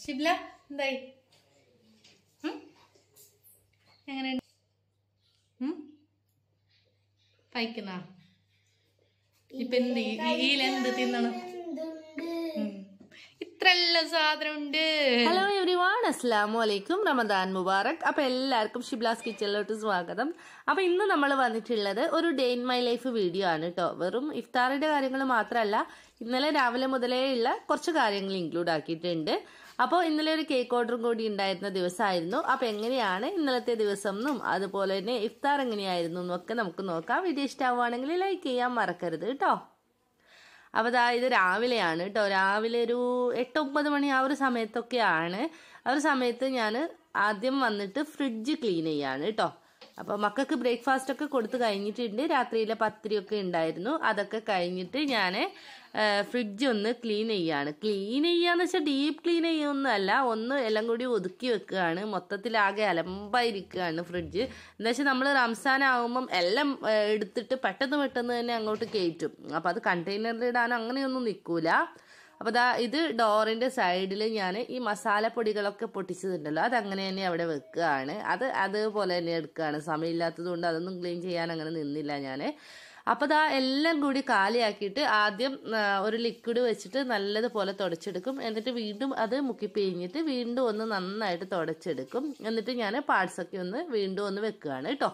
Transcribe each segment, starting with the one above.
ഷിബ്ല എന്തായി ഉം? എങ്ങനെയുണ്ട് ഉം? പൈക്കുന്ന ഇപ്പൊ എന്ത് ഈലെന്ത് തിന്നണം ഉം. ഇത്രയെല്ലാം സാധനം ഉണ്ട് ഹലോ എവ്രി വൺ അസ്സാം വലൈക്കും റമദാൻ മുബാറക് അപ്പൊ എല്ലാവർക്കും ഷിബ്ലാസ് കിച്ചണിലോട്ട് സ്വാഗതം അപ്പൊ ഇന്ന് നമ്മൾ വന്നിട്ടുള്ളത് ഒരു day in my life video ആണ് കേട്ടോ വെറും ഇഫ്താറിന്റെ കാര്യങ്ങൾ മാത്രമല്ല ഇന്നലെ രാവിലെ മുതലേ ഉള്ള കുറച്ച് കാര്യങ്ങൾ ഇൻക്ലൂഡ് ആക്കിയിട്ടുണ്ട് അപ്പോൾ ഇന്നലെ ഒരു കേക്ക് ഓർഡറും കൂടി ഉണ്ടായിരുന്ന ദിവസമായിരുന്നു അപ്പൊ എങ്ങനെയാണ് ഇന്നലത്തെ ദിവസം എന്നും അതുപോലെ തന്നെ ഇഫ്താർ എങ്ങനെയായിരുന്നു എന്നൊക്കെ നമുക്ക് നോക്കാം വീഡിയോ ഇഷ്ടമാവുകയാണെങ്കിൽ ലൈക്ക് ചെയ്യാൻ മറക്കരുത് കേട്ടോ അപ്പോൾ ദാ ഇത് രാവിലെയാണ് കേട്ടോ രാവിലെ ഒരു എട്ട് ഒമ്പത് മണി ആ ഒരു സമയത്തൊക്കെയാണ് ആ ഒരു സമയത്ത് ഞാൻ ആദ്യം വന്നിട്ട് ഫ്രിഡ്ജ് ക്ലീൻ ചെയ്യാണ് കേട്ടോ അപ്പോൾ മക്കൾക്ക് ബ്രേക്ക്ഫാസ്റ്റ് ഒക്കെ കൊടുത്ത് കഴിഞ്ഞിട്ടുണ്ട് രാത്രിയിലെ പത്തിരിയൊക്കെ ഉണ്ടായിരുന്നു അതൊക്കെ കഴിഞ്ഞിട്ട് ഞാൻ ഫ്രിഡ്ജ് ഒന്ന് ക്ലീൻ ചെയ്യാണ് ക്ലീൻ ചെയ്യാന്ന് വെച്ചാൽ ഡീപ്പ് ക്ലീൻ ചെയ്യൊന്നുമല്ല ഒന്ന് എല്ലാം കൂടി ഒതുക്കി വെക്കുകയാണ് മൊത്തത്തിലാകെ അലമ്പായിരിക്കുകയാണ് ഫ്രിഡ്ജ് എന്താ വെച്ചാൽ നമ്മൾ റംസാൻ ആകുമ്പം എല്ലാം ഏ, എടുത്തിട്ട് പെട്ടെന്ന് പെട്ടെന്ന് തന്നെ അങ്ങോട്ട് കയറ്റും അപ്പം അത് കണ്ടെയ്നറിൽ ഇടാൻ അങ്ങനെയൊന്നും നിൽക്കൂല അപ്പോൾ ദാ ഇത് ഡോറിൻ്റെ സൈഡിൽ ഞാൻ ഈ മസാലപ്പൊടികളൊക്കെ പൊട്ടിച്ചതുണ്ടല്ലോ അത് അങ്ങനെ തന്നെ അവിടെ വെക്കുകയാണ് അത് അതുപോലെ തന്നെ എടുക്കുകയാണ് സമയമില്ലാത്തത് കൊണ്ട് അതൊന്നും ക്ലീൻ ചെയ്യാൻ അങ്ങനെ നിന്നില്ല ഞാൻ അപ്പോൾ ദാ എല്ലാം കൂടി കാലിയാക്കിയിട്ട് ആദ്യം ആ, ഒരു ലിക്വിഡ് വെച്ചിട്ട് നല്ലതുപോലെ തുടച്ചെടുക്കും എന്നിട്ട് വീണ്ടും അത് മുക്കി പിഴിഞ്ഞിട്ട് വീണ്ടും ഒന്ന് നന്നായിട്ട് തുടച്ചെടുക്കും എന്നിട്ട് ഞാൻ പാർട്സൊക്കെ ഒന്ന് വീണ്ടും ഒന്ന് വെക്കുകയാണ് കേട്ടോ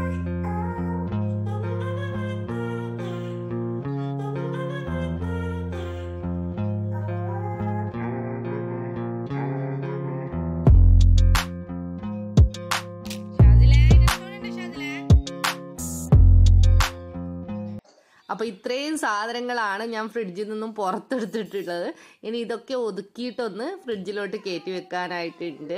അപ്പോൾ ഇത്രയും സാധനങ്ങളാണ് ഞാൻ ഫ്രിഡ്ജിൽ നിന്നും പുറത്തെടുത്തിട്ടുള്ളത് ഇനി ഇതൊക്കെ ഒതുക്കിയിട്ടൊന്ന് ഫ്രിഡ്ജിലോട്ട് കയറ്റി വെക്കാനായിട്ടുണ്ട്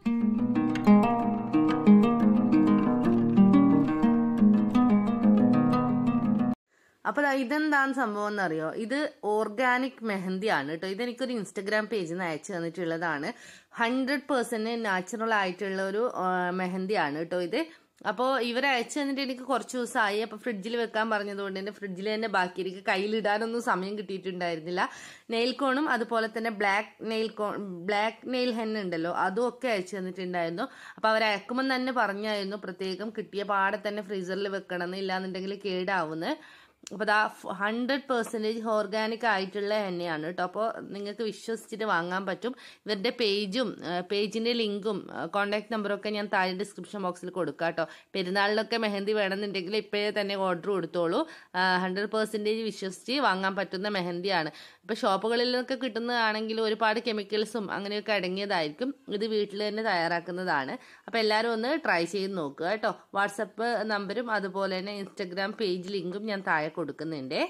അപ്പോൾ ദാ ഇതെന്താണ് സംഭവം എന്നറിയോ ഇത് ഓർഗാനിക് മെഹന്തി ആണ് കേട്ടോ ഇതെനിക്കൊരു ഇൻസ്റ്റഗ്രാം പേജിൽ നിന്ന് അയച്ചു തന്നിട്ടുള്ളതാണ് ഹൺഡ്രഡ് പേഴ്സൻറ്റ് നാച്ചുറൽ ആയിട്ടുള്ള ഒരു ആ, മെഹന്തിയാണ് കേട്ടോ ഇത് അപ്പോൾ ഇവർ അയച്ചു തന്നിട്ട് എനിക്ക് കുറച്ച് ദിവസമായി അപ്പോൾ ഫ്രിഡ്ജിൽ വെക്കാൻ പറഞ്ഞതുകൊണ്ട് തന്നെ ഫ്രിഡ്ജിൽ തന്നെ ബാക്കി എനിക്ക് കയ്യിലിടാനൊന്നും സമയം കിട്ടിയിട്ടുണ്ടായിരുന്നില്ല നെയിൽ കോണും അതുപോലെ തന്നെ ബ്ലാക്ക് നെയിൽ കോ ബ്ലാക്ക് നെയിൽ ഹെൻ ഉണ്ടല്ലോ അതും ഒക്കെ അയച്ചു തന്നിട്ടുണ്ടായിരുന്നു അപ്പോൾ അവർ അയക്കുമ്പോൾ തന്നെ പറഞ്ഞായിരുന്നു പ്രത്യേകം കിട്ടിയ പാടെ തന്നെ ഫ്രീസറിൽ വെക്കണം എന്ന് ഇല്ലാന്നുണ്ടെങ്കിൽ കേടാവുന്നത് അപ്പോൾ ദാ ഹൺഡ്രഡ് പെർസെൻറ്റേജ് ഓർഗാനിക് ആയിട്ടുള്ള എണ്ണയാണ് കേട്ടോ അപ്പോൾ നിങ്ങൾക്ക് വിശ്വസിച്ചിട്ട് വാങ്ങാൻ പറ്റും ഇവരുടെ പേജും പേജിൻ്റെ ലിങ്കും കോൺടാക്ട് നമ്പറൊക്കെ ഞാൻ താഴെ ഡിസ്ക്രിപ്ഷൻ ബോക്സിൽ കൊടുക്കാം കേട്ടോ പെരുന്നാളിനൊക്കെ മെഹന്തി വേണമെന്നുണ്ടെങ്കിൽ ഇപ്പോഴേ തന്നെ ഓർഡർ കൊടുത്തോളൂ ഹൺഡ്രഡ് പെർസെൻറ്റേജ് വിശ്വസിച്ച് വാങ്ങാൻ പറ്റുന്ന മെഹന്തിയാണ് ഇപ്പോൾ ഷോപ്പുകളിൽ നിന്നൊക്കെ കിട്ടുന്നതാണെങ്കിൽ ഒരുപാട് കെമിക്കൽസും അങ്ങനെയൊക്കെ അടങ്ങിയതായിരിക്കും ഇത് വീട്ടിൽ തന്നെ തയ്യാറാക്കുന്നതാണ് അപ്പോൾ എല്ലാവരും ഒന്ന് ട്രൈ ചെയ്ത് നോക്കുക കേട്ടോ വാട്സപ്പ് നമ്പരും അതുപോലെ തന്നെ ഇൻസ്റ്റഗ്രാം പേജ് ലിങ്കും ഞാൻ താഴെ കൊടുക്കുന്നുണ്ടേ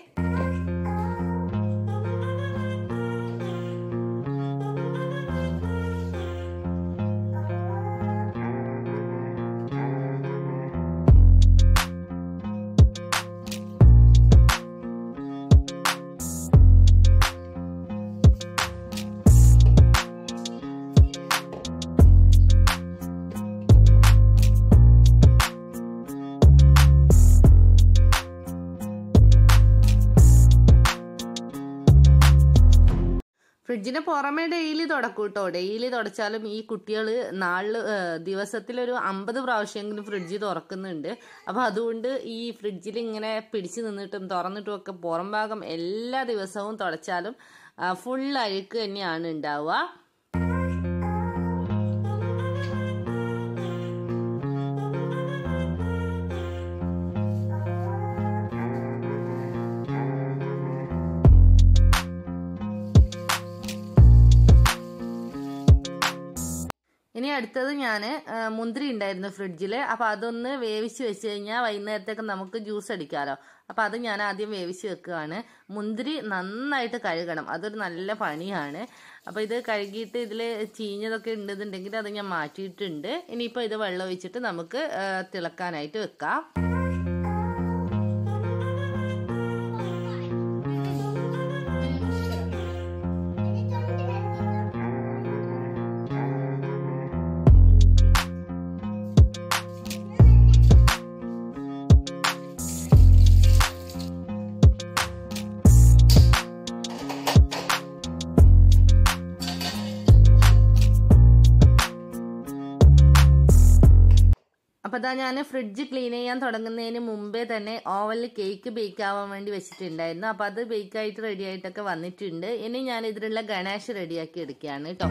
ഫ്രിഡ്ജിന് പുറമെ ഡെയിലി തുടക്കും കേട്ടോ ഡെയിലി തുടച്ചാലും ഈ കുട്ടികൾ നാളില് ദിവസത്തിലൊരു അമ്പത് പ്രാവശ്യമെങ്കിലും ഫ്രിഡ്ജ് തുറക്കുന്നുണ്ട് അപ്പോൾ അതുകൊണ്ട് ഈ ഫ്രിഡ്ജിൽ ഇങ്ങനെ പിടിച്ചു നിന്നിട്ടും തുറന്നിട്ടും ഒക്കെ പുറം ഭാഗം എല്ലാ ദിവസവും തുടച്ചാലും ഫുൾ അഴുക്ക് തന്നെയാണ് ഉണ്ടാവുക ഇനി അടുത്തത് ഞാൻ മുന്തിരി ഉണ്ടായിരുന്നു ഫ്രിഡ്ജിൽ അപ്പോൾ അതൊന്ന് വേവിച്ച് വെച്ച് കഴിഞ്ഞാൽ വൈകുന്നേരത്തേക്ക് നമുക്ക് ജ്യൂസ് അടിക്കാമല്ലോ അപ്പോൾ അത് ഞാൻ ആദ്യം വേവിച്ച് വെക്കുകയാണ് മുന്തിരി നന്നായിട്ട് കഴുകണം അതൊരു നല്ല പണിയാണ് അപ്പോൾ ഇത് കഴുകിയിട്ട് ഇതിൽ ചീഞ്ഞതൊക്കെ ഉണ്ടെന്നുണ്ടെങ്കിൽ അത് ഞാൻ മാറ്റിയിട്ടുണ്ട് ഇനിയിപ്പോൾ ഇത് വെള്ളം ഒഴിച്ചിട്ട് നമുക്ക് ആ, തിളക്കാനായിട്ട് വെക്കാം അപ്പോൾ അതാ ഞാൻ ഫ്രിഡ്ജ് ക്ലീൻ ചെയ്യാൻ തുടങ്ങുന്നതിന് മുമ്പേ തന്നെ ഓവനിൽ കേക്ക് ബേക്ക് ആവാൻ വേണ്ടി വെച്ചിട്ടുണ്ടായിരുന്നു അപ്പോൾ അത് ബേക്ക് ആയിട്ട് റെഡി ആയിട്ടൊക്കെ വന്നിട്ടുണ്ട് ഇനി ഞാൻ ഇതിലുള്ള ഗണേഷ് റെഡിയാക്കി എടുക്കുകയാണ് കേട്ടോ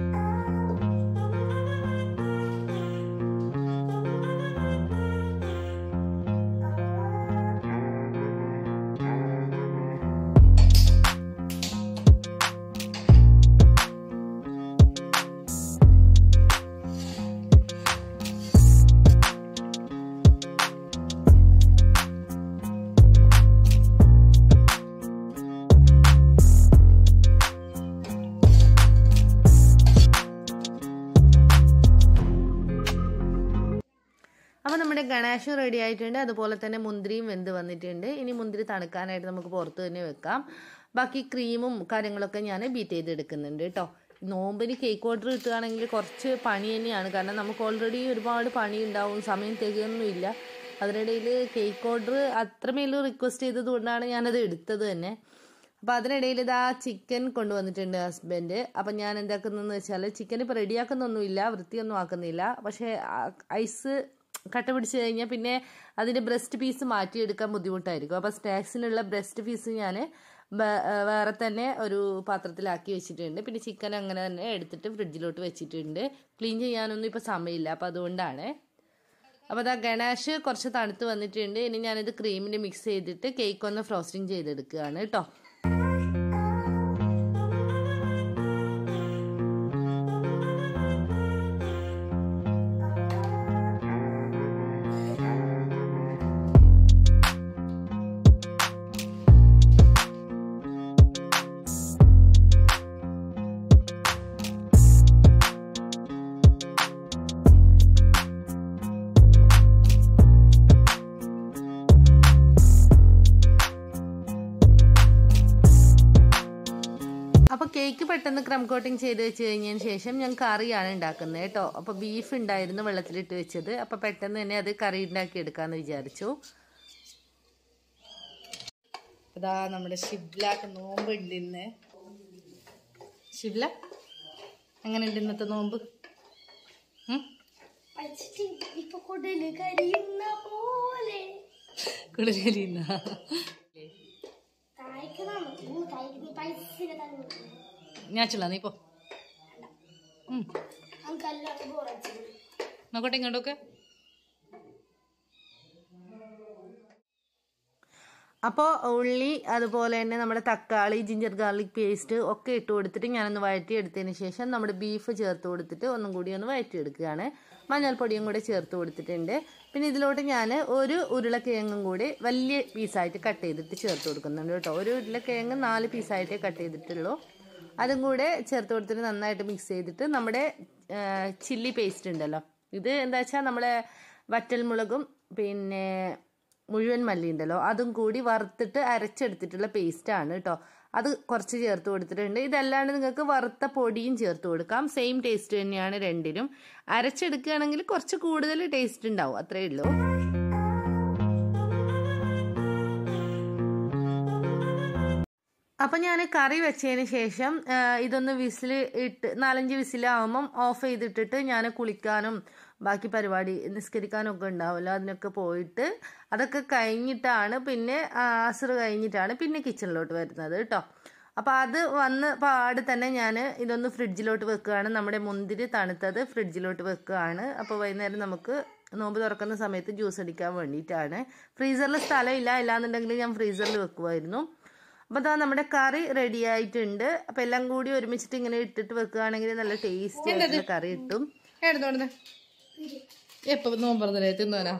അപ്പോൾ നമ്മുടെ ഗണേഷും റെഡി ആയിട്ടുണ്ട് അതുപോലെ തന്നെ മുന്തിരിയും വെന്ത് വന്നിട്ടുണ്ട് ഇനി മുന്തിരി തണുക്കാനായിട്ട് നമുക്ക് പുറത്ത് തന്നെ വെക്കാം ബാക്കി ക്രീമും കാര്യങ്ങളൊക്കെ ഞാൻ ബീറ്റ് ചെയ്തെടുക്കുന്നുണ്ട് കേട്ടോ നോമ്പിന് കേക്ക് ഓർഡർ കിട്ടുകയാണെങ്കിൽ കുറച്ച് പണി തന്നെയാണ് കാരണം നമുക്ക് ഓൾറെഡി ഒരുപാട് പണി ഉണ്ടാവും സമയം തികയൊന്നുമില്ല അതിനിടയിൽ കേക്ക് ഓർഡർ അത്രമേൽ റിക്വസ്റ്റ് ചെയ്തത് കൊണ്ടാണ് ഞാനത് എടുത്തത് തന്നെ അപ്പോൾ അതിനിടയിൽ ഇതാ ചിക്കൻ കൊണ്ടുവന്നിട്ടുണ്ട് ഹസ്ബൻഡ് അപ്പം ഞാൻ എന്താക്കുന്നതെന്ന് വെച്ചാൽ ചിക്കൻ ഇപ്പോൾ റെഡിയാക്കുന്നൊന്നുമില്ല വൃത്തിയൊന്നും ആക്കുന്നില്ല പക്ഷേ ഐസ് കട്ട പിടിച്ച് കഴിഞ്ഞാൽ പിന്നെ അതിൻ്റെ ബ്രസ്റ്റ് പീസ് മാറ്റിയെടുക്കാൻ ബുദ്ധിമുട്ടായിരിക്കും അപ്പോൾ സ്നാക്സിനുള്ള ബ്രസ്റ്റ് പീസ് ഞാൻ വേറെ തന്നെ ഒരു പാത്രത്തിലാക്കി വെച്ചിട്ടുണ്ട് പിന്നെ ചിക്കൻ അങ്ങനെ തന്നെ എടുത്തിട്ട് ഫ്രിഡ്ജിലോട്ട് വെച്ചിട്ടുണ്ട് ക്ലീൻ ചെയ്യാനൊന്നും ഇപ്പോൾ സമയമില്ല അപ്പോൾ അതുകൊണ്ടാണ് അപ്പോൾ അതാ ഗണേഷ് കുറച്ച് തണുത്ത് വന്നിട്ടുണ്ട് ഇനി ഞാനിത് ക്രീമിൽ മിക്സ് ചെയ്തിട്ട് കേക്ക് ഒന്ന് ഫ്രോസ്റ്റിംഗ് ചെയ്തെടുക്കുകയാണ് കേട്ടോ അപ്പോൾ കേക്ക് പെട്ടെന്ന് ക്രം കോട്ടിങ് ചെയ്ത് വെച്ച് കഴിഞ്ഞതിന് ശേഷം ഞാൻ കറിയാണ് ഉണ്ടാക്കുന്നത് കേട്ടോ അപ്പോൾ ബീഫ് ഉണ്ടായിരുന്നു വെള്ളത്തിലിട്ട് വെച്ചത് അപ്പോൾ പെട്ടെന്ന് തന്നെ അത് കറി ഉണ്ടാക്കി എടുക്കാമെന്ന് വിചാരിച്ചു ഇതാ നമ്മുടെ ഷിബ്ലാക്ക് നോമ്പ് ഉണ്ട് ഇന്ന് ഷിബ്ല എങ്ങനെ ഉണ്ട് ഇന്നത്തെ നോമ്പ് ഉം? പഠിച്ചിട്ട് ഇപ്പൊ കുടല് കരിയുന്ന പോലെ കുളിരലിന്നാ തായ്ക്കണം തായ്ക്കുന്ന പൈസ തന്നെ ഞാൻ ചുള്ള നീ പോ ഉം. നമുക്കെല്ലാം ബോറടിച്ചു നോക്കട്ടെ ഇങ്ങോട്ടൊക്കെ അപ്പോൾ ഉള്ളി അതുപോലെ തന്നെ നമ്മുടെ തക്കാളി ജിഞ്ചർ ഗാർലിക് പേസ്റ്റ് ഒക്കെ ഇട്ട് കൊടുത്തിട്ട് ഞാനൊന്ന് വഴറ്റി എടുത്തതിന് ശേഷം നമ്മുടെ ബീഫ് ചേർത്ത് കൊടുത്തിട്ട് ഒന്നും കൂടി ഒന്ന് വഴറ്റിയെടുക്കുകയാണ് മഞ്ഞൾപ്പൊടിയും കൂടെ ചേർത്ത് കൊടുത്തിട്ടുണ്ട് പിന്നെ ഇതിലോട്ട് ഞാൻ ഒരു ഉരുളക്കിഴങ്ങും കൂടി വലിയ പീസായിട്ട് കട്ട് ചെയ്തിട്ട് ചേർത്ത് കൊടുക്കുന്നുണ്ട് കേട്ടോ ഒരു ഉരുളക്കിഴങ്ങ് നാല് പീസായിട്ടേ കട്ട് ചെയ്തിട്ടുള്ളൂ അതും കൂടെ ചേർത്ത് കൊടുത്തിട്ട് നന്നായിട്ട് മിക്സ് ചെയ്തിട്ട് നമ്മുടെ ചില്ലി പേസ്റ്റ് ഉണ്ടല്ലോ ഇത് എന്താ വെച്ചാൽ നമ്മളെ വറ്റൽമുളകും പിന്നെ മുഴുവൻ മല്ലി ഉണ്ടല്ലോ അതും കൂടി വറുത്തിട്ട് അരച്ചെടുത്തിട്ടുള്ള പേസ്റ്റാണ് കേട്ടോ അത് കുറച്ച് ചേർത്ത് കൊടുത്തിട്ടുണ്ട് ഇതല്ലാണ്ട് നിങ്ങൾക്ക് വറുത്ത പൊടിയും ചേർത്ത് കൊടുക്കാം സെയിം ടേസ്റ്റ് തന്നെയാണ് രണ്ടിനും അരച്ചെടുക്കുകയാണെങ്കിൽ കുറച്ച് കൂടുതൽ ടേസ്റ്റ് ഉണ്ടാവും അത്രയേ ഉള്ളൂ അപ്പം ഞാൻ കറി വെച്ചതിന് ശേഷം ആ, ഇതൊന്ന് വിസിൽ ഇട്ട് നാലഞ്ച് വിസിലാവുമ്പം ഓഫ് ചെയ്തിട്ടിട്ട് ഞാൻ കുളിക്കാനും ബാക്കി പരിപാടി നിസ്കരിക്കാനും ഒക്കെ ഉണ്ടാവുമല്ലോ അതിനൊക്കെ പോയിട്ട് അതൊക്കെ കഴിഞ്ഞിട്ടാണ് പിന്നെ ആസർ കഴിഞ്ഞിട്ടാണ് പിന്നെ കിച്ചണിലോട്ട് വരുന്നത് കേട്ടോ അപ്പോൾ അത് വന്ന് പാട് തന്നെ ഞാൻ ഇതൊന്ന് ഫ്രിഡ്ജിലോട്ട് വെക്കുകയാണ് നമ്മുടെ മുന്തിരി തണുത്തത് ഫ്രിഡ്ജിലോട്ട് വെക്കുകയാണ് അപ്പോൾ വൈകുന്നേരം നമുക്ക് നോമ്പ് തുറക്കുന്ന സമയത്ത് ജ്യൂസ് അടിക്കാൻ വേണ്ടിയിട്ടാണ് ഫ്രീസറിൽ സ്ഥലമില്ല ഇല്ലാന്നുണ്ടെങ്കിൽ ഞാൻ ഫ്രീസറിൽ വെക്കുമായിരുന്നു അപ്പോൾ അതാ നമ്മുടെ കറി റെഡി ആയിട്ടുണ്ട് അപ്പോൾ എല്ലാം കൂടി ഒരുമിച്ചിട്ട് ഇങ്ങനെ ഇട്ടിട്ട് വെക്കുകയാണെങ്കിൽ നല്ല ടേസ്റ്റി ആയിട്ടുള്ള കറി കിട്ടും എടുത്തോണ്ട് എപ്പോ നോമ്പ് പറഞ്ഞേ തിന്നോനാ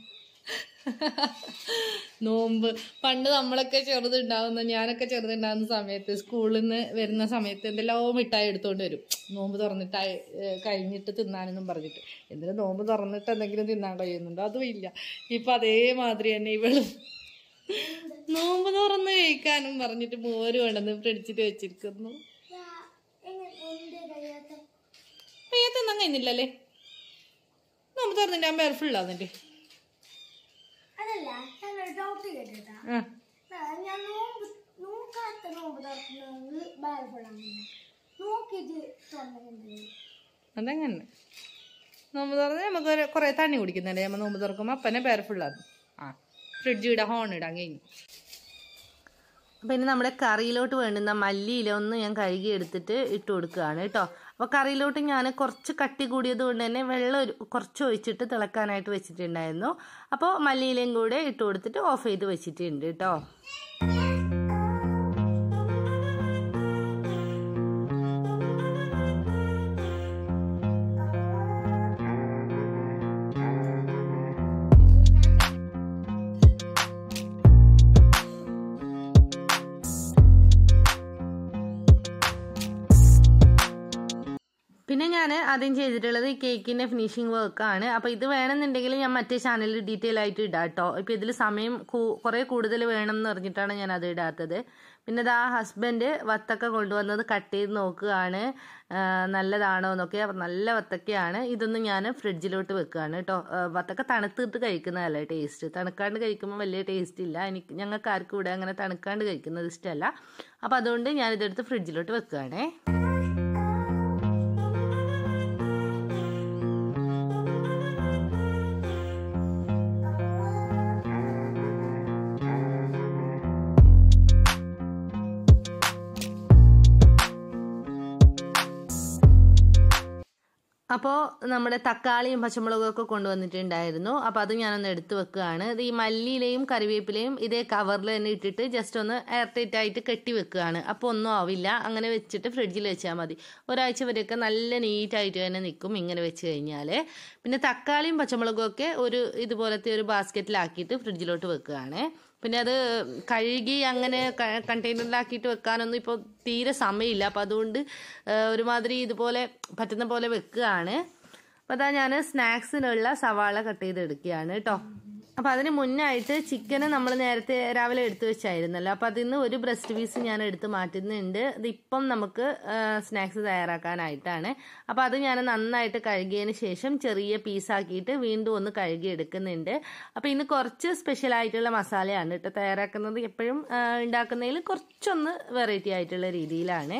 നോമ്പ് പണ്ട് നമ്മളൊക്കെ ചെറുതുണ്ടാവുന്ന ഞാനൊക്കെ ചെറുതുണ്ടാവുന്ന സമയത്ത് സ്കൂളിൽ നിന്ന് വരുന്ന സമയത്ത് എന്തെല്ലാം മിഠായി എടുത്തോണ്ട് വരും നോമ്പ് തുറന്നിട്ട് അയ- ഏ, കഴിഞ്ഞിട്ട് തിന്നാനെന്നും പറഞ്ഞിട്ട് എന്തിനു നോമ്പ് തുറന്നിട്ട് എന്തെങ്കിലും തിന്നാൻ കഴിയുന്നുണ്ടോ അതും ഇല്ല ഇപ്പൊ അതേമാതിരി തന്നെ ഇവളും നോമ്പ് തുറന്ന് കഴിക്കാനും പറഞ്ഞിട്ട് മോര് കൊണ്ടുവന്ന് ഫ്രിഡ്ജിൽ വെച്ചിരിക്കുന്നു എന്റെ കഴിയാത്ത അയ്യ തിന്നാൻ കഴിഞ്ഞില്ലല്ലേ നോമ്പ് തുറന്നിട്ട് ഞാൻ ഫുള്ളാന്നിട്ട് അതല്ല ഞാനൊരു ഡൗട്ട് കേട്ടിട്ടാ ആ ആ, ഞാൻ നോമ്പ് നോക്കാത്ത നോമ്പ് തുറക്കുന്നത് ബാലഫുള്ളാണ് നോക്കിയിട്ട് തുറന്നിട്ടുണ്ട് അതങ്ങനെ നോമ്പ് തുറന്ന് നമുക്ക് ഒരു കുറേ തണ്ണി കുടിക്കുന്നുണ്ട് നമ്മൾ നോമ്പ് തുറക്കുമ്പോൾ അപ്പനെ പേര് ഫുള്ളാണ് ആ ഫ്രിഡ്ജ് ഇടാം ഹോൺ ഇടാൻ കഴിഞ്ഞു അപ്പം ഇനി നമ്മുടെ കറിയിലോട്ട് വേണ്ടുന്ന മല്ലിയില ഒന്ന് ഞാൻ കഴുകി എടുത്തിട്ട് ഇട്ട് കൊടുക്കുകയാണ് കേട്ടോ അപ്പോൾ കറിയിലോട്ട് ഞാൻ കുറച്ച് കട്ടി കൂടിയത് കൊണ്ട് തന്നെ വെള്ളം ഒരു കുറച്ച് ഒഴിച്ചിട്ട് തിളക്കാനായിട്ട് വെച്ചിട്ടുണ്ടായിരുന്നു അപ്പോൾ മല്ലിയിലയും കൂടെ ഇട്ട് കൊടുത്തിട്ട് ഓഫ് ചെയ്ത് വെച്ചിട്ടുണ്ട് കേട്ടോ പിന്നെ ഞാൻ ആദ്യം ചെയ്തിട്ടുള്ളത് ഈ കേക്കിൻ്റെ ഫിനിഷിങ് വർക്കാണ് അപ്പോൾ ഇത് വേണമെന്നുണ്ടെങ്കിൽ ഞാൻ മറ്റേ ചാനലിൽ ഡീറ്റെയിൽ ആയിട്ട് ഇടാം കേട്ടോ ഇപ്പോൾ ഇതിൽ സമയം കൂ- കുറേ കൂടുതൽ വേണം എന്ന് പറഞ്ഞിട്ടാണ് ഞാൻ അത് ഇടാത്തത് പിന്നെ ഇത് ആ ഹസ്ബൻഡ് വത്തക്ക കൊണ്ടുവന്നത് കട്ട് ചെയ്ത് നോക്കുകയാണ് ആ, നല്ലതാണോ എന്നൊക്കെ അപ്പോൾ നല്ല വത്തക്കയാണ് ഇതൊന്നും ഞാൻ ഫ്രിഡ്ജിലോട്ട് വെക്കുകയാണ് കേട്ടോ ആ, വത്തക്ക തണുത്തിട്ട് കഴിക്കുന്നതല്ല ടേസ്റ്റ് തണുക്കാണ്ട് കഴിക്കുമ്പോൾ വലിയ ടേസ്റ്റ് ഇല്ല എനിക്ക് ഞങ്ങൾക്ക് ആർക്കും ഇവിടെ അങ്ങനെ തണുക്കാണ്ട് കഴിക്കുന്നത് ഇഷ്ടമല്ല അപ്പോൾ അതുകൊണ്ട് ഞാനിതെടുത്ത് ഫ്രിഡ്ജിലോട്ട് വെക്കുകയാണേ അപ്പോൾ നമ്മുടെ തക്കാളിയും പച്ചമുളകും ഒക്കെ കൊണ്ടുവന്നിട്ടുണ്ടായിരുന്നു അപ്പോൾ അത് ഞാനൊന്ന് എടുത്തു വെക്കുകയാണ് ഇത് ഈ മല്ലിയിലയും കറിവേപ്പിലയും ഇതേ കവറിൽ തന്നെ ഇട്ടിട്ട് ജസ്റ്റ് ഒന്ന് എയർ ടൈറ്റ് ആയിട്ട് കെട്ടി വെക്കുകയാണ് അപ്പോൾ ഒന്നും ആവില്ല അങ്ങനെ വെച്ചിട്ട് ഫ്രിഡ്ജിൽ വെച്ചാൽ മതി ഒരാഴ്ച വരെയൊക്കെ നല്ല നീറ്റായിട്ട് തന്നെ നിൽക്കും ഇങ്ങനെ വെച്ച് കഴിഞ്ഞാൽ പിന്നെ തക്കാളിയും പച്ചമുളകും ഒക്കെ ഒരു ഇതുപോലത്തെ ഒരു ബാസ്ക്കറ്റിലാക്കിയിട്ട് ഫ്രിഡ്ജിലോട്ട് വെക്കുകയാണ് പിന്നെ അത് കഴുകി അങ്ങനെ കണ്ടെയ്നറിലാക്കിയിട്ട് വെക്കാനൊന്നും ഇപ്പോൾ തീരെ സമയമില്ല അപ്പം അതുകൊണ്ട് ആ, ഒരുമാതിരി ഇതുപോലെ പറ്റുന്ന പോലെ വെക്കുകയാണ് അപ്പോൾ അതാ ഞാൻ സ്നാക്സിനുള്ള സവാള കട്ട് ചെയ്തെടുക്കുകയാണ് കേട്ടോ അപ്പോൾ അതിന് മുന്നായിട്ട് ചിക്കന് നമ്മൾ നേരത്തെ രാവിലെ എടുത്തു വെച്ചായിരുന്നല്ലോ അപ്പോൾ അതിൽ നിന്ന് ഒരു ബ്രസ്റ്റ് പീസ് ഞാൻ എടുത്ത് മാറ്റുന്നുണ്ട് ഇതിപ്പം നമുക്ക് സ്നാക്സ് തയ്യാറാക്കാനായിട്ടാണ് അപ്പോൾ അത് ഞാൻ നന്നായിട്ട് കഴുകിയതിന് ശേഷം ചെറിയ പീസാക്കിയിട്ട് വീണ്ടും ഒന്ന് കഴുകി എടുക്കുന്നുണ്ട് അപ്പോൾ ഇന്ന് കുറച്ച് സ്പെഷ്യൽ ആയിട്ടുള്ള മസാലയാണ് കേട്ടോ തയ്യാറാക്കുന്നത് എപ്പോഴും ആ, ഉണ്ടാക്കുന്നതിൽ കുറച്ചൊന്ന് വെറൈറ്റി ആയിട്ടുള്ള രീതിയിലാണ്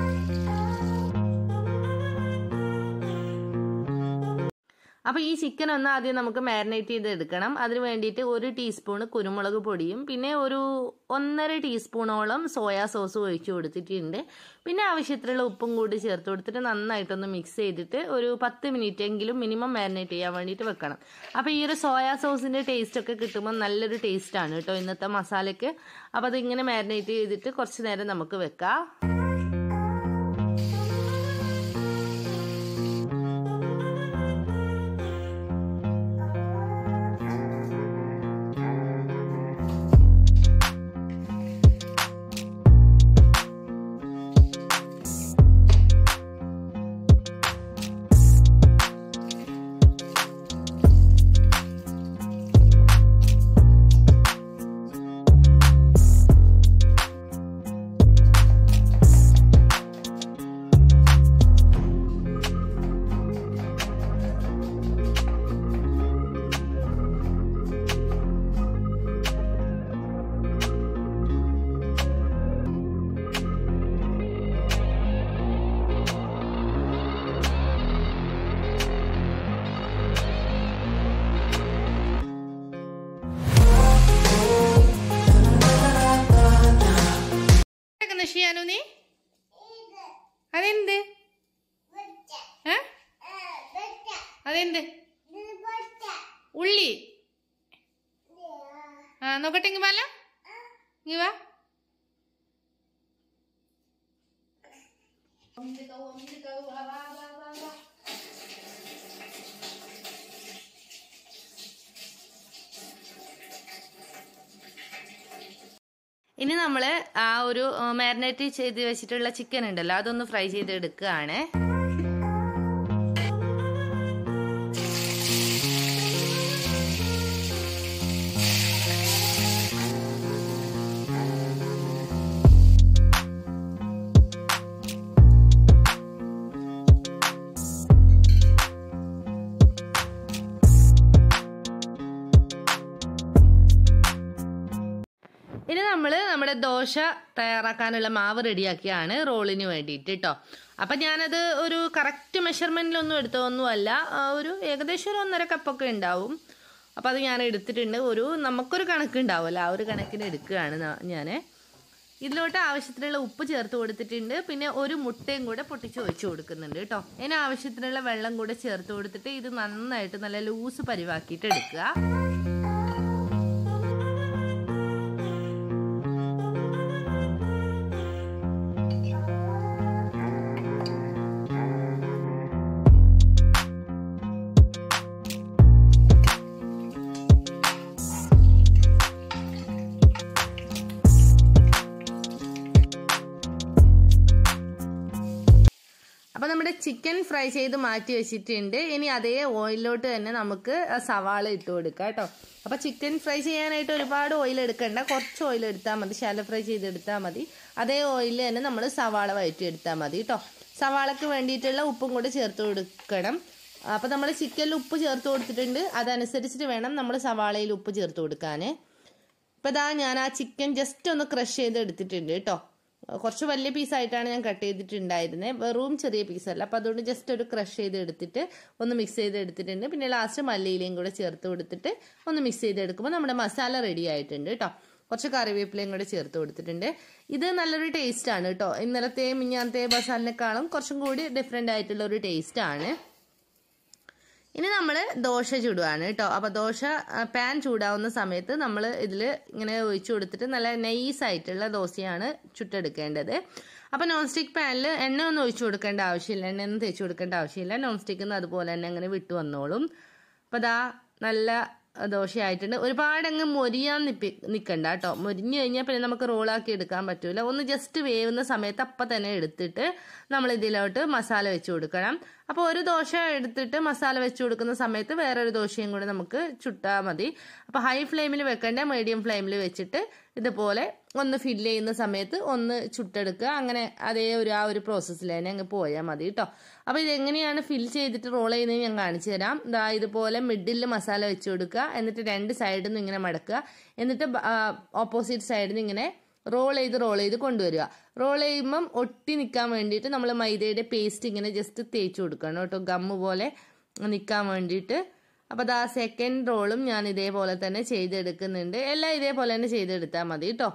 അപ്പോൾ ഈ ചിക്കൻ ഒന്ന് ആദ്യം നമുക്ക് മാരിനേറ്റ് ചെയ്ത് എടുക്കണം അതിന് വേണ്ടിയിട്ട് ഒരു ടീസ്പൂണ് കുരുമുളക് പൊടിയും പിന്നെ ഒരു ഒന്നര ടീസ്പൂണോളം സോയാ സോസ് ഒഴിച്ചു കൊടുത്തിട്ടുണ്ട് പിന്നെ ആവശ്യത്തിലുള്ള ഉപ്പും കൂടി ചേർത്ത് കൊടുത്തിട്ട് നന്നായിട്ടൊന്ന് മിക്സ് ചെയ്തിട്ട് ഒരു പത്ത് മിനിറ്റ് എങ്കിലും മിനിമം മാരിനേറ്റ് ചെയ്യാൻ വേണ്ടിയിട്ട് വെക്കണം അപ്പോൾ ഈ ഒരു സോയാ സോസിൻ്റെ ടേസ്റ്റ് ഒക്കെ കിട്ടുമ്പോൾ നല്ലൊരു ടേസ്റ്റാണ് കേട്ടോ ഇന്നത്തെ മസാലയ്ക്ക് അപ്പോൾ അതിങ്ങനെ മാരിനേറ്റ് ചെയ്തിട്ട് കുറച്ച് നേരം നമുക്ക് വെക്കാം ഷിയാനു നീ അതെന്ത് ഏ അതെന്ത് ഉള്ളി ആ നോക്കട്ടെ ഇങ്ങ് പാല ഇങ്ങ് വാ ഇനി നമ്മൾ ആ ഒരു മാരിനേറ്റ് ചെയ്ത് വെച്ചിട്ടുള്ള ചിക്കൻ ഉണ്ടല്ലോ അതൊന്ന് ഫ്രൈ ചെയ്ത് എടുക്കുകയാണ് ഇനി നമ്മൾ നമ്മുടെ ദോശ തയ്യാറാക്കാനുള്ള മാവ് റെഡിയാക്കിയാണ് റോളിന് വേണ്ടിയിട്ട് കേട്ടോ അപ്പം ഞാനത് ഒരു കറക്റ്റ് മെഷർമെൻറ്റിലൊന്നും എടുത്തതൊന്നുമല്ല ആ, ഒരു ഏകദേശം ഒരു ഒന്നര കപ്പൊക്കെ ഉണ്ടാവും അപ്പം അത് ഞാൻ എടുത്തിട്ടുണ്ട് ഒരു നമുക്കൊരു കണക്കുണ്ടാവുമല്ലോ ആ ഒരു കണക്കിന് എടുക്കുകയാണ് ഞാൻ ഇതിലോട്ട് ആവശ്യത്തിനുള്ള ഉപ്പ് ചേർത്ത് കൊടുത്തിട്ടുണ്ട് പിന്നെ ഒരു മുട്ടയും കൂടെ പൊട്ടിച്ച് ഒഴിച്ച് കൊടുക്കുന്നുണ്ട് കേട്ടോ അതിന് ആവശ്യത്തിനുള്ള വെള്ളം കൂടെ ചേർത്ത് കൊടുത്തിട്ട് ഇത് നന്നായിട്ട് നല്ല ലൂസ് പരിവാക്കിയിട്ട് എടുക്കുക അപ്പോൾ നമ്മുടെ ചിക്കൻ ഫ്രൈ ചെയ്ത് മാറ്റി വെച്ചിട്ടുണ്ട് ഇനി അതേ ഓയിലിലോട്ട് തന്നെ നമുക്ക് ആ സവാള ഇട്ട് കൊടുക്കാം കേട്ടോ അപ്പോൾ ചിക്കൻ ഫ്രൈ ചെയ്യാനായിട്ട് ഒരുപാട് ഓയിൽ എടുക്കണ്ട കുറച്ച് ഓയിൽ എടുത്താൽ മതി ശാല ഫ്രൈ ചെയ്തെടുത്താൽ മതി അതേ ഓയിലിൽ തന്നെ നമ്മൾ സവാള വഴറ്റി എടുത്താൽ മതി കേട്ടോ സവാളക്ക് വേണ്ടിയിട്ടുള്ള ഉപ്പും കൂടെ ചേർത്ത് കൊടുക്കണം അപ്പോൾ നമ്മൾ ചിക്കനിൽ ഉപ്പ് ചേർത്ത് കൊടുത്തിട്ടുണ്ട് അതനുസരിച്ചിട്ട് വേണം നമ്മൾ സവാളയിൽ ഉപ്പ് ചേർത്ത് കൊടുക്കാൻ ഇപ്പം ഇതാ ഞാൻ ആ ചിക്കൻ ജസ്റ്റ് ഒന്ന് ക്രഷ് ചെയ്ത് എടുത്തിട്ടുണ്ട് കേട്ടോ കുറച്ച് വലിയ പീസായിട്ടാണ് ഞാൻ കട്ട് ചെയ്തിട്ടുണ്ടായിരുന്നത് വെറും ചെറിയ പീസല്ല അപ്പം അതുകൊണ്ട് ജസ്റ്റ് ഒരു ക്രഷ് ചെയ്ത് എടുത്തിട്ട് ഒന്ന് മിക്സ് ചെയ്ത് എടുത്തിട്ടുണ്ട് പിന്നെ ലാസ്റ്റ് മല്ലിയിലയും കൂടെ ചേർത്ത് കൊടുത്തിട്ട് ഒന്ന് മിക്സ് ചെയ്ത് എടുക്കുമ്പോൾ നമ്മുടെ മസാല റെഡി ആയിട്ടുണ്ട് കേട്ടോ കുറച്ച് കറിവേപ്പിലയും കൂടെ ചേർത്ത് കൊടുത്തിട്ടുണ്ട് ഇത് നല്ലൊരു ടേസ്റ്റ് ആണ് കേട്ടോ ഇന്നലത്തെ മിഞ്ഞാന്നത്തെ മസാലിനേക്കാളും കുറച്ചും കൂടി ഡിഫറെൻ്റ് ആയിട്ടുള്ള ഒരു ടേസ്റ്റ് ആണ് ഇനി നമ്മൾ ദോശ ചുടുവാണ് കേട്ടോ അപ്പോൾ ദോശ പാൻ ചൂടാവുന്ന സമയത്ത് നമ്മൾ ഇതിൽ ഇങ്ങനെ ഒഴിച്ചു കൊടുത്തിട്ട് നല്ല നൈസ് ആയിട്ടുള്ള ദോശയാണ് ചുട്ടെടുക്കേണ്ടത് അപ്പോൾ നോൺ സ്റ്റിക്ക് പാനിൽ എണ്ണ ഒന്നും ഒഴിച്ചു കൊടുക്കേണ്ട ആവശ്യമില്ല എണ്ണയൊന്നും തേച്ച് കൊടുക്കേണ്ട ആവശ്യമില്ല നോൺ സ്റ്റിക്കിൽ നിന്ന് അതുപോലെ തന്നെ അങ്ങനെ വിട്ടു വന്നോളും അപ്പോൾ ദാ നല്ല ദോശയായിട്ടുണ്ട് ഒരുപാട് അങ്ങ് മൊരിയാൻ നിപ്പി നിൽക്കണ്ട കേട്ടോ മൊരിഞ്ഞു കഴിഞ്ഞാൽ പിന്നെ നമുക്ക് റോളാക്കി എടുക്കാൻ പറ്റൂല ഒന്ന് ജസ്റ്റ് വേവുന്ന സമയത്ത് അപ്പം തന്നെ എടുത്തിട്ട് നമ്മൾ ഇതിലോട്ട് മസാല വെച്ച് കൊടുക്കണം അപ്പോൾ ഒരു ദോശ എടുത്തിട്ട് മസാല വെച്ച് കൊടുക്കുന്ന സമയത്ത് വേറൊരു ദോശയും കൂടെ നമുക്ക് ചുട്ടാൽ മതി അപ്പോൾ ഹൈ ഫ്ലെയിമിൽ വെക്കേണ്ട മീഡിയം ഫ്ലെയിമിൽ വെച്ചിട്ട് ഇതുപോലെ ഒന്ന് ഫില്ല് ചെയ്യുന്ന സമയത്ത് ഒന്ന് ചുട്ടെടുക്കുക അങ്ങനെ അതേ ഒരു ആ ഒരു പ്രോസസ്സിൽ തന്നെ അങ്ങ് പോയാൽ മതി കേട്ടോ അപ്പോൾ ഇതെങ്ങനെയാണ് ഫിൽ ചെയ്തിട്ട് റോൾ ചെയ്യുന്നത് ഞാൻ കാണിച്ചു തരാം ദാ ഇതുപോലെ മിഡിൽ മസാല വെച്ച് കൊടുക്കുക എന്നിട്ട് രണ്ട് സൈഡിൽ നിന്ന് ഇങ്ങനെ മടക്കുക എന്നിട്ട് ഓപ്പോസിറ്റ് സൈഡിൽ നിന്ന് ഇങ്ങനെ റോൾ ചെയ്ത് റോൾ ചെയ്ത് കൊണ്ടുവരിക റോൾ ചെയ്യുമ്പം ഒട്ടി നിൽക്കാൻ വേണ്ടിയിട്ട് നമ്മൾ മൈദയുടെ പേസ്റ്റ് ഇങ്ങനെ ജസ്റ്റ് തേച്ച് കൊടുക്കണം കേട്ടോ ഗമ്മ് പോലെ നിൽക്കാൻ വേണ്ടിയിട്ട് അപ്പോൾ ദാ സെക്കൻഡ് റോളും ഞാൻ ഇതേപോലെ തന്നെ ചെയ്തെടുക്കുന്നുണ്ട് എല്ലാം ഇതേപോലെ തന്നെ ചെയ്തെടുത്താൽ മതി കേട്ടോ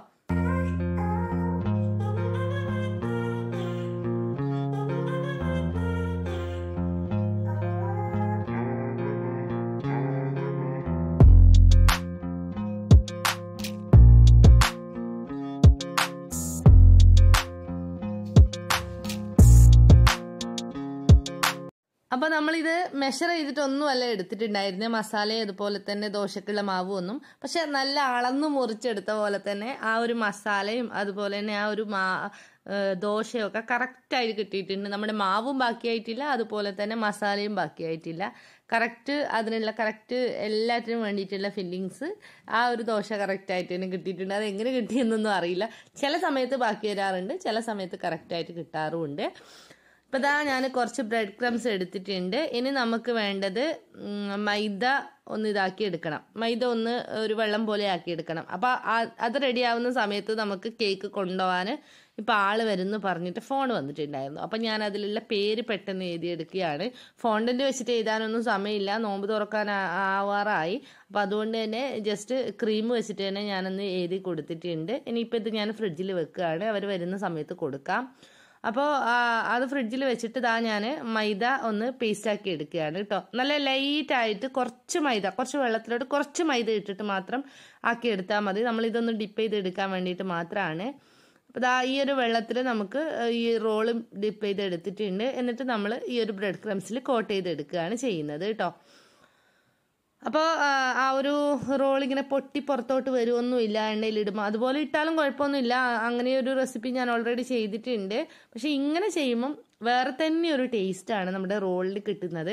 അപ്പോൾ നമ്മളിത് മെഷർ ചെയ്തിട്ടൊന്നുമല്ല എടുത്തിട്ടുണ്ടായിരുന്നത് മസാലയും അതുപോലെ തന്നെ ദോശക്കുള്ള മാവും ഒന്നും പക്ഷെ നല്ല അളന്ന് മുറിച്ചെടുത്ത പോലെ തന്നെ ആ ഒരു മസാലയും അതുപോലെ തന്നെ ആ ഒരു മാ ഏഹ് ദോശയൊക്കെ കറക്റ്റായിട്ട് കിട്ടിയിട്ടുണ്ട് നമ്മുടെ മാവും ബാക്കിയായിട്ടില്ല അതുപോലെ തന്നെ മസാലയും ബാക്കിയായിട്ടില്ല കറക്റ്റ് അതിനുള്ള കറക്റ്റ് എല്ലാറ്റിനും വേണ്ടിയിട്ടുള്ള ഫില്ലിങ്സ് ആ ഒരു ദോശ കറക്റ്റായിട്ട് തന്നെ കിട്ടിയിട്ടുണ്ട് അത് എങ്ങനെ കിട്ടിയെന്നൊന്നും അറിയില്ല ചില സമയത്ത് ബാക്കി വരാറുണ്ട് ചില സമയത്ത് കറക്റ്റായിട്ട് കിട്ടാറുമുണ്ട് ഇപ്പം ഇതാ ഞാൻ കുറച്ച് ബ്രെഡ് ക്രംസ് എടുത്തിട്ടുണ്ട് ഇനി നമുക്ക് വേണ്ടത് ഉം, മൈദ ഒന്ന് ഇതാക്കി എടുക്കണം മൈദ ഒന്ന് ഒരു വെള്ളം പോലെ ആക്കി എടുക്കണം അപ്പോൾ അത് റെഡി ആവുന്ന സമയത്ത് നമുക്ക് കേക്ക് കൊണ്ടുപോകാൻ ഇപ്പോൾ ആൾ വരുന്നു പറഞ്ഞിട്ട് ഫോൺ വന്നിട്ടുണ്ടായിരുന്നു അപ്പം ഞാൻ അതിലുള്ള പേര് പെട്ടെന്ന് എഴുതിയെടുക്കുകയാണ് ഫോണ്ടൻ്റ് വെച്ചിട്ട് എഴുതാനൊന്നും സമയമില്ല നോമ്പ് തുറക്കാൻ ആ- ആവാറായി അപ്പോൾ അതുകൊണ്ട് തന്നെ ജസ്റ്റ് ക്രീം വെച്ചിട്ട് തന്നെ ഞാനൊന്ന് എഴുതി കൊടുത്തിട്ടുണ്ട് ഇനിയിപ്പോൾ ഇത് ഞാൻ ഫ്രിഡ്ജിൽ വെക്കുകയാണ് അവർ വരുന്ന സമയത്ത് കൊടുക്കാം അപ്പോൾ അത് ഫ്രിഡ്ജിൽ വെച്ചിട്ട് ഇതാ ഞാൻ മൈദ ഒന്ന് പേസ്റ്റ് ആക്കി എടുക്കുകയാണ് കേട്ടോ നല്ല ലൈറ്റ് ആയിട്ട് കുറച്ച് മൈദ കുറച്ച് വെള്ളത്തിലോട്ട് കുറച്ച് മൈദ ഇട്ടിട്ട് മാത്രം ആക്കി എടുത്താൽ മതി നമ്മൾ ഇതൊന്ന് ഡിപ്പ് ചെയ്ത് എടുക്കാൻ വേണ്ടിയിട്ട് മാത്രമാണ് അപ്പോൾ ദാ ഈ ഒരു വെള്ളത്തിൽ നമുക്ക് ഈ റോള് ഡിപ്പ് ചെയ്ത് എടുത്തിട്ടുണ്ട് എന്നിട്ട് നമ്മൾ ഈ ഒരു ബ്രെഡ് ക്രംസിൽ കോട്ട് ചെയ്ത് എടുക്കുകയാണ് ചെയ്യുന്നത് കേട്ടോ അപ്പോൾ ആ ഒരു റോൾ ഇങ്ങനെ പൊട്ടി പുറത്തോട്ട് വരുമൊന്നുമില്ല എണ്ണയിലിടുമ്പോൾ അതുപോലെ ഇട്ടാലും കുഴപ്പമൊന്നുമില്ല അങ്ങനെ ഒരു റെസിപ്പി ഞാൻ ഓൾറെഡി ചെയ്തിട്ടുണ്ട് പക്ഷെ ഇങ്ങനെ ചെയ്യുമ്പം വേറെ തന്നെ ഒരു ടേസ്റ്റാണ് നമ്മുടെ റോളിൽ കിട്ടുന്നത്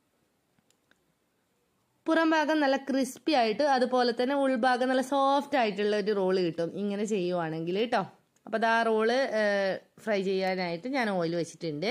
പുറം ഭാഗം നല്ല ക്രിസ്പി ആയിട്ട് അതുപോലെ തന്നെ ഉൾഭാഗം നല്ല സോഫ്റ്റ് ആയിട്ടുള്ള ഒരു റോള് കിട്ടും ഇങ്ങനെ ചെയ്യുവാണെങ്കിൽ കേട്ടോ അപ്പോൾ അത് ആ റോള് ഫ്രൈ ചെയ്യാനായിട്ട് ഞാൻ ഓയിൽ വെച്ചിട്ടുണ്ട്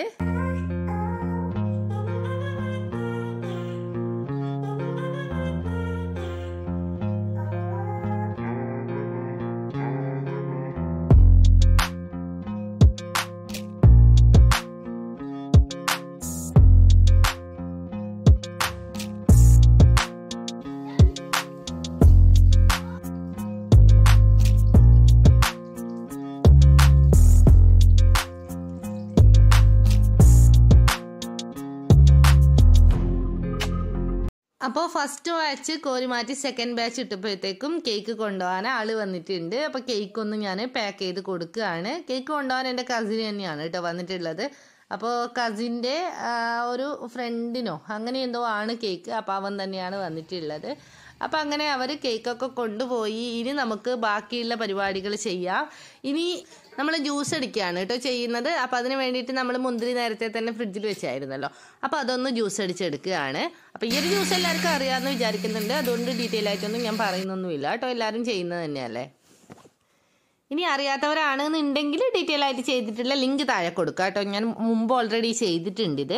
അപ്പോൾ ഫസ്റ്റ് ബാച്ച് കോരി മാറ്റി സെക്കൻഡ് ബാച്ച് ഇട്ടപ്പോഴത്തേക്കും കേക്ക് കൊണ്ടുപോകാൻ ആള് വന്നിട്ടുണ്ട് അപ്പോൾ കേക്ക് ഒന്ന് ഞാൻ പാക്ക് ചെയ്ത് കൊടുക്കുകയാണ് കേക്ക് കൊണ്ടുപോകാൻ എൻ്റെ കസിൻ തന്നെയാണ് കേട്ടോ വന്നിട്ടുള്ളത് അപ്പോൾ കസിൻ്റെ ഒരു ഫ്രണ്ടിനോ അങ്ങനെ എന്തോ ആണ് കേക്ക് അപ്പോൾ അവൻ തന്നെയാണ് വന്നിട്ടുള്ളത് അപ്പോൾ അങ്ങനെ അവർ കേക്കൊക്കെ കൊണ്ടുപോയി ഇനി നമുക്ക് ബാക്കിയുള്ള പരിപാടികൾ ചെയ്യാം ഇനി നമ്മൾ ജ്യൂസ് അടിക്കുകയാണ് കേട്ടോ ചെയ്യുന്നത് അപ്പോൾ അതിന് വേണ്ടിയിട്ട് നമ്മൾ മുന്തിരി നേരത്തെ തന്നെ ഫ്രിഡ്ജിൽ വെച്ചായിരുന്നല്ലോ അപ്പോൾ അതൊന്ന് ജ്യൂസ് അടിച്ചെടുക്കുകയാണ് അപ്പോൾ ഈ ഒരു ജ്യൂസ് എല്ലാവർക്കും അറിയാമെന്ന് വിചാരിക്കുന്നുണ്ട് അതുകൊണ്ട് ഡീറ്റെയിൽ ആയിട്ടൊന്നും ഞാൻ പറയുന്നൊന്നുമില്ല കേട്ടോ എല്ലാവരും ചെയ്യുന്നത് തന്നെയല്ലേ ഇനി അറിയാത്തവരാണെന്നുണ്ടെങ്കിൽ ഡീറ്റെയിൽ ആയിട്ട് ചെയ്തിട്ടുള്ള ലിങ്ക് താഴെ കൊടുക്കുക കേട്ടോ ഞാൻ മുമ്പ് ഓൾറെഡി ചെയ്തിട്ടുണ്ട് ഇത്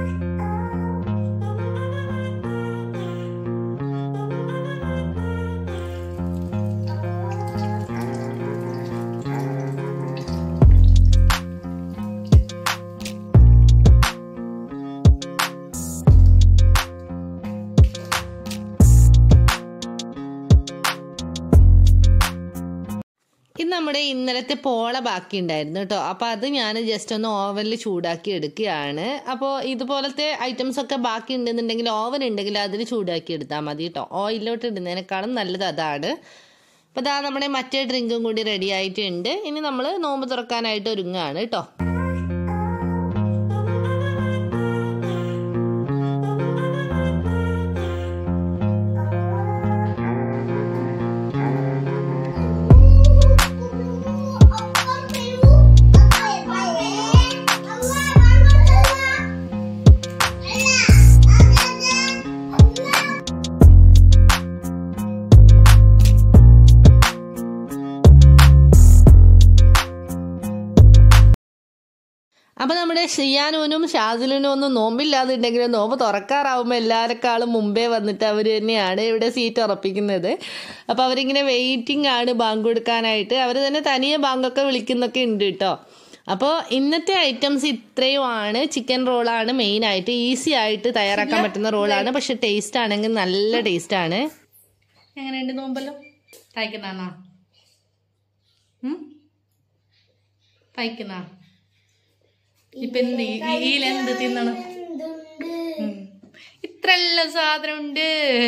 ഇത് നമ്മുടെ ഇന്നലത്തെ പോള ബാക്കി ഉണ്ടായിരുന്നു കേട്ടോ അപ്പോൾ അത് ഞാൻ ജസ്റ്റ് ഒന്ന് ഓവനിൽ ചൂടാക്കി എടുക്കുകയാണ് അപ്പോൾ ഇതുപോലത്തെ ഐറ്റംസ് ഒക്കെ ബാക്കി ഉണ്ടെന്നുണ്ടെങ്കിൽ ഓവൻ ഉണ്ടെങ്കിൽ അതിൽ ചൂടാക്കി എടുത്താൽ മതി കേട്ടോ ഓയിലോട്ട് ഇടുന്നതിനേക്കാളും നല്ലത് അതാണ് അപ്പോൾ ഇതാ നമ്മുടെ മറ്റേ ഡ്രിങ്കും കൂടി റെഡി ആയിട്ടുണ്ട് ഇനി നമ്മൾ നോമ്പ് തുറക്കാനായിട്ട് ഒരുങ്ങുകയാണ് കേട്ടോ അപ്പോൾ നമ്മുടെ ഷിയാനൂനും ഷാസിലിനും ഒന്നും നോമ്പില്ലാതുണ്ടെങ്കിലും നോമ്പ് തുറക്കാറാവുമ്പോൾ എല്ലാവരെക്കാളും മുമ്പേ വന്നിട്ട് അവർ തന്നെയാണ് ഇവിടെ സീറ്റ് ഉറപ്പിക്കുന്നത് അപ്പോൾ അവരിങ്ങനെ വെയിറ്റിംഗ് ആണ് ബാങ്ക് കൊടുക്കാനായിട്ട് അവർ തന്നെ തനിയെ ബാങ്കൊക്കെ വിളിക്കുന്നൊക്കെ ഉണ്ട് കേട്ടോ അപ്പോൾ ഇന്നത്തെ ഐറ്റംസ് ഇത്രയുമാണ് ചിക്കൻ റോളാണ് മെയിനായിട്ട് ഈസി ആയിട്ട് തയ്യാറാക്കാൻ പറ്റുന്ന റോളാണ് പക്ഷെ ടേസ്റ്റ് ആണെങ്കിൽ നല്ല ടേസ്റ്റ് ആണ് എങ്ങനെയുണ്ട് നോമ്പല്ലോ തയ്ക്കുന്നാണോ തയ്ക്കുന്ന ഇപ്പൊ എന്ത് ഈലെന്ത് തിന്നണം ഉം. ഇത്രയെല്ലാം സാധനം ഉണ്ട്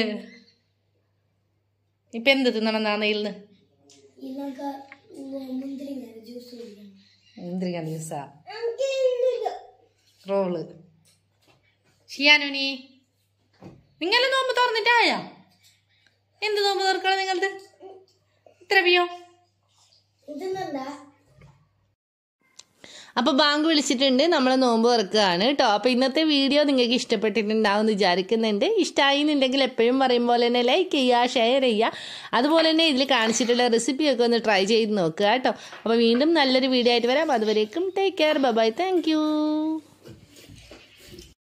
ഇപ്പൊ എന്ത് തിന്നണം എന്നാ നെയ്യിൽന്ന് ഇന്നൊക്കെ മുന്തിരിങ്ങ ജ്യൂസ് കുടിക്കണം എന്തിരിക്കാൻ ജ്യൂസാ റോള് ഷിയാനുനി നിങ്ങൾ നോമ്പ് തുറന്നിട്ടായ എന്ത് നോമ്പ് തുറക്കണം നിങ്ങളത് ഇത്ര പിയോ ഇതെന്താ അപ്പോൾ ബാങ്ക് വിളിച്ചിട്ടുണ്ട് നമ്മൾ നോമ്പ് തുറക്കുകയാണ് കേട്ടോ അപ്പോൾ ഇന്നത്തെ വീഡിയോ നിങ്ങൾക്ക് ഇഷ്ടപ്പെട്ടിട്ടുണ്ടാവും എന്ന് വിചാരിക്കുന്നുണ്ട് ഇഷ്ടമായി എന്നുണ്ടെങ്കിൽ എപ്പോഴും പറയും പോലെ തന്നെ ലൈക്ക് ചെയ്യുക ഷെയർ ചെയ്യുക അതുപോലെ തന്നെ ഇതിൽ കാണിച്ചിട്ടുള്ള റെസിപ്പിയൊക്കെ ഒന്ന് ട്രൈ ചെയ്ത് നോക്കുക കേട്ടോ അപ്പോൾ വീണ്ടും നല്ലൊരു വീഡിയോ ആയിട്ട് വരാം അതുവരേക്കും ടേക്ക് കെയർ ബൈ താങ്ക്